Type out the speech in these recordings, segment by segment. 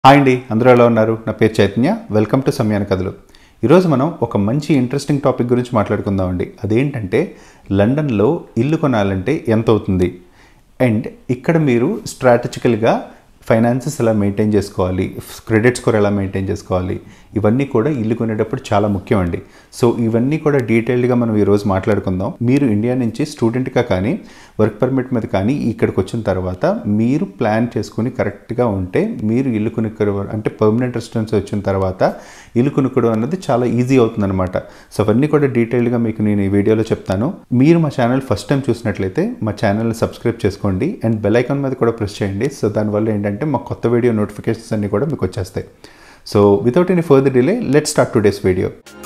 hi అండి అందరూ ఎలా ఉన్నారు నా పేరు చైతన్య వెల్కమ్ టు సమయాన కథలు ఈరోజు మనం ఒక మంచి ఇంట్రెస్టింగ్ టాపిక్ గురించి మాట్లాడుకుందామండి అదేంటంటే లండన్లో ఇల్లు కొనాలంటే ఎంత అవుతుంది అండ్ ఇక్కడ మీరు స్ట్రాటజికల్గా ఫైనాన్సెస్ ఎలా మెయింటైన్ చేసుకోవాలి క్రెడిట్ స్కోర్ ఎలా మెయింటైన్ చేసుకోవాలి ఇవన్నీ కూడా ఇల్లు కొనేటప్పుడు చాలా ముఖ్యం అండి సో ఇవన్నీ కూడా డీటెయిల్డ్గా మనం ఈరోజు మాట్లాడుకుందాం మీరు ఇండియా నుంచి స్టూడెంట్గా కానీ వర్క్ పర్మిట్ మీద కానీ ఇక్కడికి వచ్చిన తర్వాత మీరు ప్లాన్ చేసుకుని కరెక్ట్గా ఉంటే మీరు ఇల్లు కొనుక్కోవడం అంటే పర్మనెంట్ రెసిడెన్స్ వచ్చిన తర్వాత ఇల్లు కొనుక్కోవడం అన్నది చాలా ఈజీ అవుతుందన్నమాట సో అవన్నీ కూడా డీటెయిల్డ్గా మీకు నేను ఈ వీడియోలో చెప్తాను మీరు మా ఛానల్ ఫస్ట్ టైం చూసినట్లయితే మా ఛానల్ని సబ్స్క్రైబ్ చేసుకోండి అండ్ బెల్ ఐకాన్ మీద కూడా ప్రెస్ చేయండి సో దానివల్ల ఏంటంటే మా కొత్త వీడియో నోటిఫికేషన్స్ అన్నీ కూడా మీకు వచ్చేస్తాయి so without any further delay let start today's video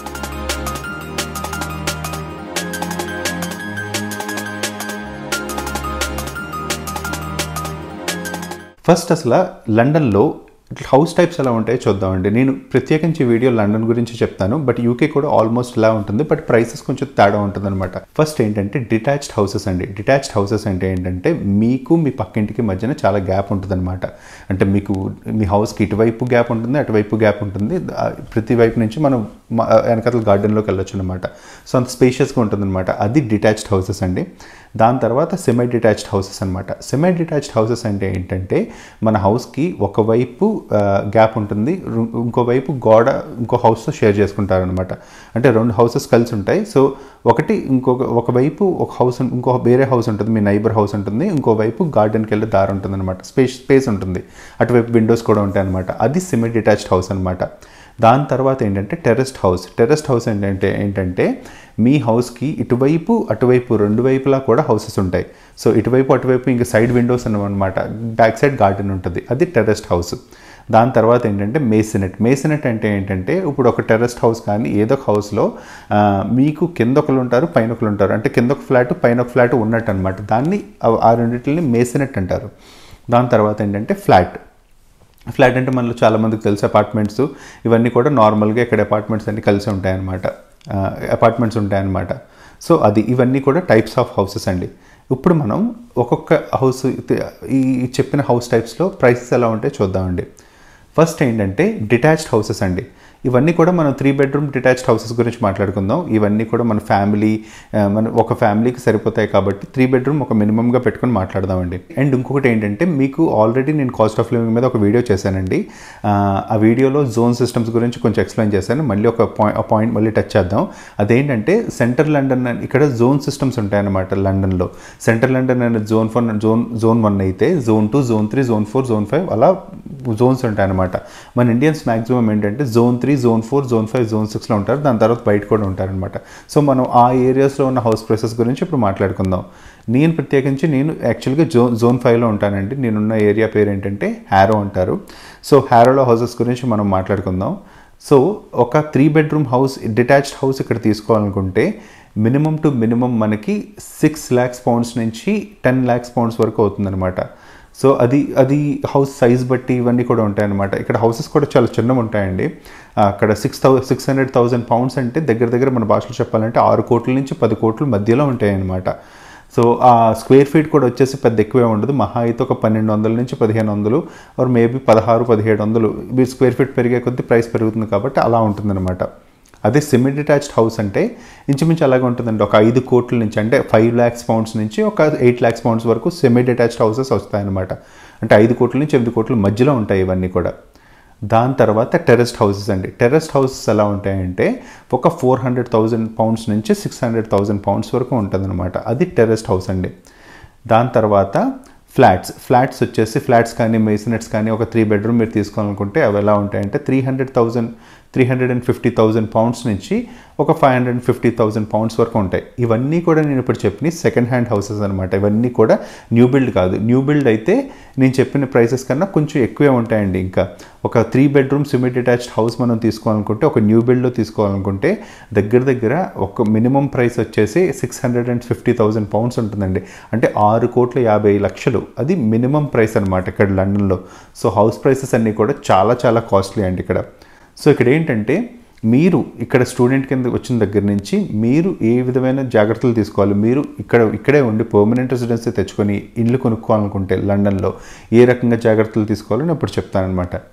first అసలు లండన్లో హౌస్ టైప్స్ ఎలా ఉంటాయో చూద్దామండి నేను ప్రత్యేకించి వీడియో లండన్ గురించి చెప్తాను బట్ యూకే కూడా ఆల్మోస్ట్ ఇలా ఉంటుంది బట్ ప్రైసెస్ కొంచెం తేడా ఉంటుంది అనమాట ఫస్ట్ ఏంటంటే డిటాచ్డ్ హౌసెస్ అండి డిటాచ్డ్ హౌసెస్ అంటే ఏంటంటే మీకు మీ పక్కింటికి మధ్యన చాలా గ్యాప్ ఉంటుంది అనమాట అంటే మీకు మీ హౌస్కి ఇటువైపు గ్యాప్ ఉంటుంది అటువైపు గ్యాప్ ఉంటుంది ఆ, ప్రతి వైపు నుంచి మనం మ- వెనకాతల గార్డెన్లోకి వెళ్ళొచ్చు అనమాట సో అంత స్పేషియస్గా ఉంటుంది అనమాట అది డిటాచ్డ్ హౌసెస్ అండి దాని తర్వాత సెమీ డిటాచ్డ్ హౌసెస్ అనమాట సెమీ డిటాచ్డ్ హౌసెస్ అంటే ఏంటంటే మన హౌస్కి ఒకవైపు గ్యాప్ ఉంటుంది రు- ఇంకోవైపు గోడ ఇంకో హౌస్తో షేర్ చేసుకుంటారనమాట అంటే రెండు హౌసెస్ కలిసి ఉంటాయి సో ఒకటి ఇంకొక ఒకవైపు ఒక హౌస్ ఉం- ఇంకో వేరే హౌస్ ఉంటుంది మీ నైబర్ హౌస్ ఉంటుంది ఇంకోవైపు గార్డెన్కి వెళ్ళే దారి ఉంటుంది అనమాట స్పేస్ స్పేస్ ఉంటుంది అటువైపు విండోస్ కూడా ఉంటాయి అనమాట అది సెమీ డిటాచ్డ్ హౌస్ అనమాట దాని తర్వాత ఏంటంటే టెరెస్ట్ హౌస్ టెరెస్ట్ హౌస్ ఏంటంటే ఏంటంటే మీ హౌస్కి ఇటువైపు అటువైపు రెండు వైపులా కూడా హౌసెస్ ఉంటాయి సో ఇటువైపు అటువైపు ఇంకా సైడ్ విండోస్ అనమాట బ్యాక్ సైడ్ గార్డెన్ ఉంటుంది అది టెరెస్ట్ హౌస్ దాని తర్వాత ఏంటంటే మేసినెట్ మేసినెట్ అంటే ఏంటంటే ఇప్పుడు ఒక టెరెస్ట్ హౌస్ కానీ ఏదో ఒక హౌస్లో ఆ, మీకు కింద ఒకరు ఉంటారు పైన ఒకరు ఉంటారు అంటే కింద ఒక ఫ్లాట్ పైన ఒక ఫ్లాట్ ఉన్నట్టు అనమాట దాన్ని ఆ- ఆ రెండింటిని మేసినెట్ అంటారు దాని తర్వాత ఏంటంటే ఫ్లాట్ ఫ్లాట్ అంటే మనలో చాలామందికి తెలుసు అపార్ట్మెంట్స్ ఇవన్నీ కూడా నార్మల్గా ఇక్కడ అపార్ట్మెంట్స్ అన్నీ కలిసి ఉంటాయన్నమాట అపార్ట్మెంట్స్ ఉంటాయన్నమాట సో అది ఇవన్నీ కూడా టైప్స్ ఆఫ్ హౌసెస్ అండి ఇప్పుడు మనం ఒక్కొక్క హౌస్ ఈ చెప్పిన హౌస్ టైప్స్లో ప్రైసెస్ ఎలా ఉంటాయో చూద్దామండి ఫస్ట్ ఏంటంటే డిటాచ్డ్ హౌసెస్ అండి ఇవన్నీ కూడా మనం త్రీ బెడ్రూమ్ డిటాచ్డ్ హౌసెస్ గురించి మాట్లాడుకుందాం ఇవన్నీ కూడా మన ఫ్యామిలీ ఆ, మన ఒక ఫ్యామిలీకి సరిపోతాయి కాబట్టి త్రీ బెడ్రూమ్ ఒక మినిమంగా పెట్టుకొని మాట్లాడదామండి అండ్ ఇంకొకటి ఏంటంటే మీకు ఆల్రెడీ నేను కాస్ట్ ఆఫ్ లివింగ్ మీద ఒక వీడియో చేశానండి ఆ, ఆ వీడియోలో జోన్ సిస్టమ్స్ గురించి కొంచెం ఎక్స్ప్లెయిన్ చేశాను మళ్ళీ ఒక పాయింట్ ఆ పాయింట్ మళ్ళీ టచ్ చేద్దాం అదేంటంటే సెంటర్ లండన్ అని- ఇక్కడ జోన్ సిస్టమ్స్ ఉంటాయన్నమాట లండన్లో సెంటర్ లండన్ అనే zone four zone zone one అయితే zone two zone three zone four zone five అలా జోన్స్ ఉంటాయన్నమాట మన ఇండియన్స్ మ్యాక్సిమం ఏంటంటే zone three zone four zone five zone సిక్స్లో ఉంటారు దాని తర్వాత బయట కూడా ఉంటారనమాట సో మనం ఆ ఏరియాస్లో ఉన్న హౌస్ ప్రైసెస్ గురించి ఇప్పుడు మాట్లాడుకుందాం నేను ప్రత్యేకించి నేను యాక్చువల్గా జోన్ జోన్ ఫైవ్లో ఉంటానండి నేనున్న ఏరియా పేరు ఏంటంటే హ్యారో అంటారు సో హ్యారోలో హౌసెస్ గురించి మనం మాట్లాడుకుందాం సో ఒక three bedroom house detached house ఇక్కడ తీసుకోవాలనుకుంటే మినిమం టు మినిమం మనకి సిక్స్ ల్యాక్స్ పౌండ్స్ నుంచి టెన్ ల్యాక్స్ పౌండ్స్ వరకు అవుతుందన్నమాట సో అది అది హౌస్ సైజ్ బట్టి ఇవన్నీ కూడా ఉంటాయన్నమాట ఇక్కడ హౌసెస్ కూడా చాలా చిన్నవి ఉంటాయండి ఆ, అక్కడ six thou six hundred thousand pounds అంటే దగ్గర దగ్గర మన భాషలో చెప్పాలంటే ఆరు కోట్ల నుంచి పది కోట్ల మధ్యలో ఉంటాయన్నమాట సో ఆ స్క్వేర్ ఫీట్ కూడా వచ్చేసి పెద్ద ఎక్కువే ఉండదు మహా అయితే ఒక పన్నెండు వందల నుంచి పదిహేను వందలు ఆర్ మేబీ పదహారు పదిహేడు వందలు మీరు స్క్వేర్ ఫీట్ పెరిగే కొద్దీ ప్రైస్ పెరుగుతుంది కాబట్టి అలా ఉంటుందన్నమాట అదే సెమీ డిటాచ్డ్ హౌస్ అంటే ఇంచుమించు అలాగే ఉంటుందండి ఒక ఐదు కోట్ల నుంచి అంటే ఫైవ్ ల్యాక్స్ పౌండ్స్ నుంచి ఒక ఎయిట్ ల్యాక్స్ పౌండ్స్ వరకు సెమీ డిటాచ్డ్ హౌసెస్ వస్తాయన్నమాట అంటే ఐదు కోట్ల నుంచి ఎనిమిది కోట్ల మధ్యలో ఉంటాయి ఇవన్నీ కూడా దాని తర్వాత టెరెస్ట్ హౌసెస్ అండి టెరెస్ట్ హౌసెస్ ఎలా ఉంటాయంటే ఒక ఫోర్ హండ్రెడ్ థౌజండ్ పౌండ్స్ నుంచి సిక్స్ హండ్రెడ్ థౌజండ్ పౌండ్స్ వరకు ఉంటుందన్నమాట అది టెరెస్ట్ హౌస్ అండి దాని తర్వాత ఫ్లాట్స్ ఫ్లాట్స్ వచ్చేసి ఫ్లాట్స్ కానీ మెయిసనెట్స్ కానీ ఒక త్రీ బెడ్రూమ్ మీరు తీసుకోవాలనుకుంటే అవి ఎలా ఉంటాయంటే three hundred thousand three hundred and fifty thousand pounds నుంచి ఒక five hundred and fifty thousand pounds వరకు ఉంటాయి ఇవన్నీ కూడా నేను ఇప్పుడు చెప్పిన సెకండ్ హ్యాండ్ హౌసెస్ అనమాట ఇవన్నీ కూడా న్యూ బిల్డ్ కాదు న్యూ బిల్డ్ అయితే నేను చెప్పిన ప్రైసెస్ కన్నా కొంచెం ఎక్కువే ఉంటాయండి ఇంకా ఒక three bedroom semi detached house మనం తీసుకోవాలనుకుంటే ఒక న్యూ బిల్డ్లో తీసుకోవాలనుకుంటే దగ్గర దగ్గర ఒక మినిమం ప్రైస్ వచ్చేసి six hundred and fifty thousand pounds ఉంటుందండి అంటే ఆరు కోట్ల యాభై లక్షలు అది మినిమం ప్రైస్ అనమాట ఇక్కడ లండన్లో సో హౌస్ ప్రైసెస్ అన్నీ కూడా చాలా చాలా కాస్ట్లీ అండి ఇక్కడ సో ఇక్కడ ఏంటంటే మీరు ఇక్కడ స్టూడెంట్ కింద వచ్చిన దగ్గర నుంచి మీరు ఏ విధమైన జాగ్రత్తలు తీసుకోవాలి మీరు ఇక్కడ ఇక్కడే ఉండి పర్మనెంట్ రెసిడెన్సీ తెచ్చుకొని ఇల్లు కొనుక్కోవాలనుకుంటే లండన్లో ఏ రకంగా జాగ్రత్తలు తీసుకోవాలో నేను ఇప్పుడు చెప్తానమాట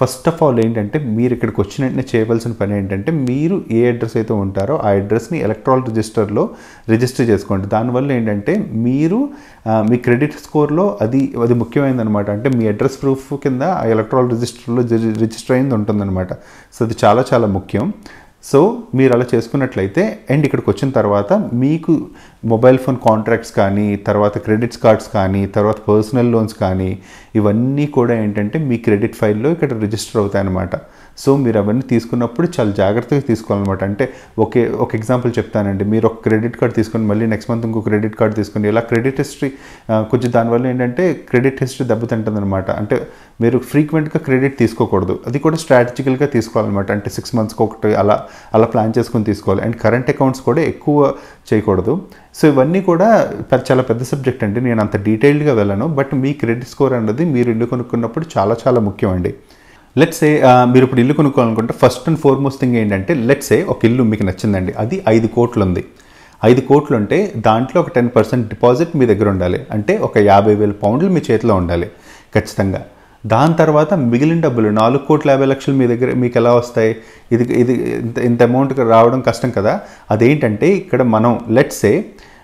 ఫస్ట్ ఆఫ్ ఆల్ ఏంటంటే మీరు ఇక్కడికి వచ్చిన వెంటనే చేయవలసిన పని ఏంటంటే మీరు ఏ అడ్రస్ అయితే ఉంటారో ఆ అడ్రస్ని ఎలక్ట్రాల్ రిజిస్టర్లో రిజిస్టర్ చేసుకోండి దానివల్ల ఏంటంటే మీరు ఆ, మీ క్రెడిట్ స్కోర్లో అది అది ముఖ్యమైనదనమాట అంటే మీ అడ్రస్ ప్రూఫ్ కింద ఆ ఎలక్ట్రాల్ రిజిస్టర్లో రిజిస్టర్ అయింది ఉంటుందన్నమాట సో అది చాలా చాలా ముఖ్యం సో మీరు అలా చేసుకున్నట్లయితే అండ్ ఇక్కడికి వచ్చిన తర్వాత మీకు మొబైల్ ఫోన్ కాంట్రాక్ట్స్ కానీ తర్వాత క్రెడిట్స్ కార్డ్స్ కానీ తర్వాత పర్సనల్ లోన్స్ కానీ ఇవన్నీ కూడా ఏంటంటే మీ క్రెడిట్ ఫైల్లో ఇక్కడ రిజిస్టర్ అవుతాయి అన్నమాట సో మీరు అవన్నీ తీసుకున్నప్పుడు చాలా జాగ్రత్తగా తీసుకోవాలన్నమాట అంటే ఒకే ఒక ఎగ్జాంపుల్ చెప్తానండి మీరు ఒక క్రెడిట్ కార్డ్ తీసుకొని మళ్ళీ నెక్స్ట్ మంత్ ఇంకో క్రెడిట్ కార్డ్ తీసుకొని ఇలా క్రెడిట్ హిస్టరీ కొంచెం దానివల్ల ఏంటంటే క్రెడిట్ హిస్టరీ దెబ్బతింటుంది అనమాట అంటే మీరు ఫ్రీక్వెంట్గా క్రెడిట్ తీసుకోకూడదు అది కూడా స్ట్రాటజికల్గా తీసుకోవాలన్నమాట అంటే సిక్స్ మంత్స్కి ఒకటి అలా అలా ప్లాన్ చేసుకొని తీసుకోవాలి అండ్ కరెంట్ అకౌంట్స్ కూడా ఎక్కువ చేయకూడదు సో ఇవన్నీ కూడా పెద్ద- చాలా పెద్ద సబ్జెక్ట్ అండి నేను అంత డీటెయిల్డ్గా వెళ్ళను బట్ మీ క్రెడిట్ స్కోర్ అన్నది మీరు ఇల్లు కొనుక్కున్నప్పుడు చాలా చాలా ముఖ్యం అండి లెట్స్ ఏ మీరు ఇప్పుడు ఇల్లు కొనుక్కోవాలనుకుంటే ఫస్ట్ అండ్ ఫార్మోస్ట్ థింగ్ ఏంటంటే లెట్స్ ఏ ఒక ఇల్లు మీకు నచ్చిందండి అది ఐదు కోట్లు ఉంది ఐదు కోట్లు ఉంటే దాంట్లో ఒక టెన్ పర్సెంట్ డిపాజిట్ మీ దగ్గర ఉండాలి అంటే ఒక యాభై వేల పౌండ్లు మీ చేతిలో ఉండాలి ఖచ్చితంగా దాని తర్వాత మిగిలిన డబ్బులు నాలుగు కోట్ల యాభై లక్షలు మీ దగ్గర మీకు ఎలా వస్తాయి ఇది ఇది ఇంత ఇంత అమౌంట్ రావడం కష్టం కదా అదేంటంటే ఇక్కడ మనం లెట్సే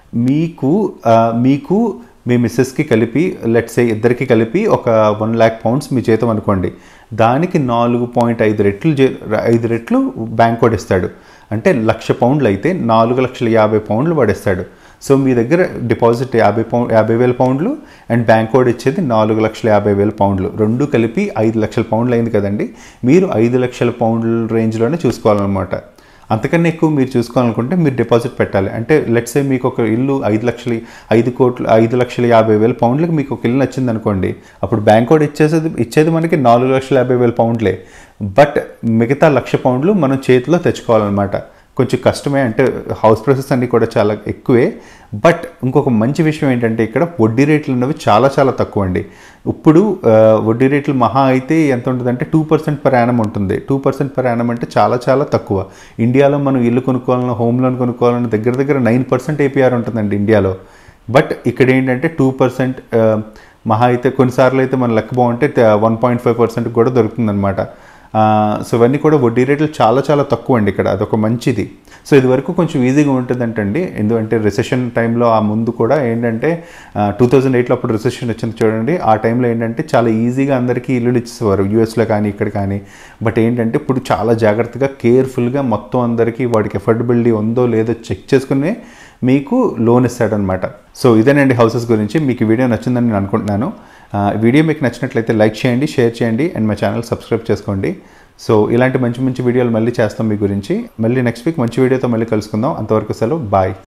మీకు ఆ, మీకు మీ మిస్సెస్కి కలిపి లెట్సే ఇద్దరికి కలిపి ఒక వన్ ల్యాక్ పౌండ్స్ మీ చేతం అనుకోండి దానికి నాలుగు పాయింట్ ఐదు రెట్లు జే- ఐదు రెట్లు బ్యాంక్ వాడు ఇస్తాడు అంటే లక్ష పౌండ్లు అయితే నాలుగు లక్షల యాభై పౌండ్లు వాడిస్తాడు సో మీ దగ్గర డిపాజిట్ యాభై పౌండ్ యాభై వేల పౌండ్లు అండ్ బ్యాంక్ కోడ్ ఇచ్చేది నాలుగు లక్షల యాభై వేల పౌండ్లు రెండు కలిపి ఐదు లక్షల పౌండ్లు అయింది కదండి మీరు ఐదు లక్షల పౌండ్ల రేంజ్లోనే చూసుకోవాలన్నమాట అంతకన్నా ఎక్కువ మీరు చూసుకోవాలనుకుంటే మీరు డిపాజిట్ పెట్టాలి అంటే లెట్స్ సే మీకు ఒక ఇల్లు ఐదు లక్షల ఐదు కోట్లు ఐదు లక్షల యాభై వేల పౌండ్లకి మీకు ఒక ఇల్లు నచ్చింది అనుకోండి అప్పుడు బ్యాంక్ కోడ్ ఇచ్చేసేది ఇచ్చేది మనకి నాలుగు లక్షల యాభై వేల పౌండ్లే బట్ మిగతా లక్ష పౌండ్లు మనం చేతిలో తెచ్చుకోవాలన్నమాట కొంచెం కష్టమే అంటే హౌస్ ప్రాసెస్ అన్నీ కూడా చాలా ఎక్కువే బట్ ఇంకొక మంచి విషయం ఏంటంటే ఇక్కడ వడ్డీ రేట్లు ఉన్నవి చాలా చాలా తక్కువ అండి ఇప్పుడు ఆ, వడ్డీ రేట్లు మహా అయితే ఎంత ఉంటుందంటే టూ పర్సెంట్ పర్ యానం ఉంటుంది టూ పర్సెంట్ పర్ యానం అంటే చాలా చాలా తక్కువ ఇండియాలో మనం ఇల్లు కొనుక్కోవాలన్నా హోమ్ లోన్ కొనుక్కోవాలన్నా దగ్గర దగ్గర నైన్ పర్సెంట్ ఏపీఆర్ ఉంటుందండి ఇండియాలో బట్ ఇక్కడ ఏంటంటే టూ పర్సెంట్ మహా అయితే కొన్నిసార్లు అయితే మన లెక్క బాగుంటే వన్ పాయింట్ ఫైవ్ పర్సెంట్ కూడా దొరుకుతుందన్నమాట ఆ, సో ఇవన్నీ కూడా వడ్డీ రేట్లు చాలా చాలా తక్కువ అండి ఇక్కడ అదొక మంచిది సో ఇది వరకు కొంచెం ఈజీగా ఉంటుందంటండి ఎందుకంటే రిసెషన్ టైంలో ఆ ముందు కూడా ఏంటంటే టూ థౌజండ్ ఎయిట్లో అప్పుడు రిసెషన్ వచ్చింది చూడండి ఆ టైంలో ఏంటంటే చాలా ఈజీగా అందరికీ ఇల్లులు ఇచ్చేసేవారు యూఎస్లో కానీ ఇక్కడ కానీ బట్ ఏంటంటే ఇప్పుడు చాలా జాగ్రత్తగా కేర్ఫుల్గా మొత్తం అందరికీ వాడికి ఎఫర్డబిలిటీ ఉందో లేదో చెక్ చేసుకుని మీకు లోన్ ఇస్తాడనమాట సో ఇదేనండి హౌసెస్ గురించి మీకు ఈ వీడియో నచ్చిందని నేను అనుకుంటున్నాను ఆ, ఈ వీడియో మీకు నచ్చినట్లయితే లైక్ చేయండి షేర్ చేయండి అండ్ మా ఛానల్ సబ్స్క్రైబ్ చేసుకోండి సో ఇలాంటి మంచి మంచి వీడియోలు మళ్ళీ చేస్తాం మీ గురించి మళ్ళీ నెక్స్ట్ వీక్ మంచి వీడియోతో మళ్ళీ కలుసుకుందాం అంతవరకు సెలవు బాయ్